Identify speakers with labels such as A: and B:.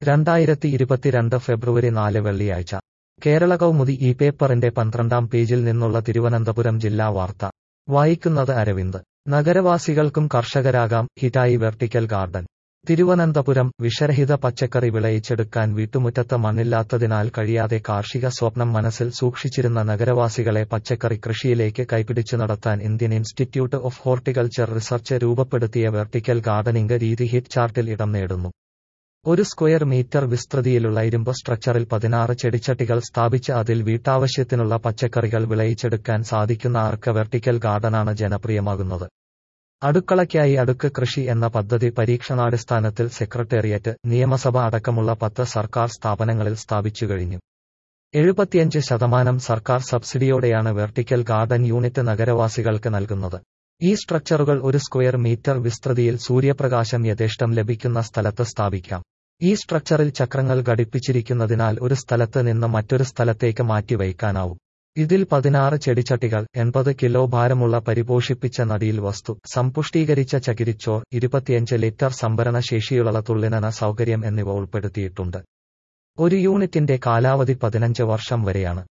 A: രണ്ടായിരത്തി ഇരുപത്തിരണ്ട് ഫെബ്രുവരി നാല് വെള്ളിയാഴ്ച കേരള കൗമുദി ഈ പേപ്പറിന്റെ പന്ത്രണ്ടാം പേജിൽ നിന്നുള്ള തിരുവനന്തപുരം ജില്ലാ വാർത്ത വായിക്കുന്നത് അരവിന്ദ് നഗരവാസികൾക്കും കർഷകരാകാം ഹിറ്റായി വെർട്ടിക്കൽ ഗാർഡൻ തിരുവനന്തപുരം വിഷരഹിത പച്ചക്കറി വിളയിച്ചെടുക്കാൻ വീട്ടുമുറ്റത്ത് മണ്ണില്ലാത്തതിനാൽ കഴിയാതെ കാർഷിക സ്വപ്നം മനസ്സിൽ സൂക്ഷിച്ചിരുന്ന നഗരവാസികളെ പച്ചക്കറി കൃഷിയിലേക്ക് കൈപിടിച്ചു നടത്താൻ Indian Institute of Horticulture Research രൂപപ്പെടുത്തിയ വെർട്ടിക്കൽ ഗാർഡനിംഗ് രീതി ഹിറ്റ് ചാർട്ടിൽ ഇടം നേടുന്നു ഒരു സ്ക്വയർ മീറ്റർ വിസ്തൃതിയിലുള്ള ഇരുമ്പ് സ്ട്രക്ചറിൽ പതിനാറ് ചെടിച്ചട്ടികൾ സ്ഥാപിച്ച് അതിൽ വീട്ടാവശ്യത്തിനുള്ള പച്ചക്കറികൾ വിളയിച്ചെടുക്കാൻ സാധിക്കുന്ന ആർക്ക് വെർട്ടിക്കൽ ഗാർഡനാണ് ജനപ്രിയമാകുന്നത് അടുക്കളയ്ക്കായി അടുക്ക് കൃഷി എന്ന പദ്ധതി പരീക്ഷണാടിസ്ഥാനത്തിൽ സെക്രട്ടേറിയറ്റ് നിയമസഭ അടക്കമുള്ള പത്ത് സർക്കാർ സ്ഥാപനങ്ങളിൽ സ്ഥാപിച്ചു കഴിഞ്ഞു എഴുപത്തിയഞ്ച് ശതമാനം സർക്കാർ സബ്സിഡിയോടെയാണ് വെർട്ടിക്കൽ ഗാർഡൻ യൂണിറ്റ് നഗരവാസികൾക്ക് നൽകുന്നത് ഈ സ്ട്രക്ചറുകൾ ഒരു സ്ക്വയർ മീറ്റർ വിസ്തൃതിയിൽ സൂര്യപ്രകാശം യഥേഷ്ടം ലഭിക്കുന്ന സ്ഥലത്ത് സ്ഥാപിക്കാം ഈ സ്ട്രക്ചറിൽ ചക്രങ്ങൾ ഘടിപ്പിച്ചിരിക്കുന്നതിനാൽ ഒരു സ്ഥലത്ത് നിന്ന് മറ്റൊരു സ്ഥലത്തേക്ക് മാറ്റിവയ്ക്കാനാവും ഇതിൽ പതിനാറ് ചെടിച്ചട്ടികൾ എൺപത് കിലോ ഭാരമുള്ള പരിപോഷിപ്പിച്ച നടിയിൽ വസ്തു സമ്പുഷ്ടീകരിച്ച ചകിരിച്ചോർ ഇരുപത്തിയഞ്ച് ലിറ്റർ സംഭരണ ശേഷിയുള്ള തുള്ളിനന സൗകര്യം എന്നിവ ഉൾപ്പെടുത്തിയിട്ടുണ്ട് ഒരു യൂണിറ്റിന്റെ കാലാവധി പതിനഞ്ച് വർഷം വരെയാണ്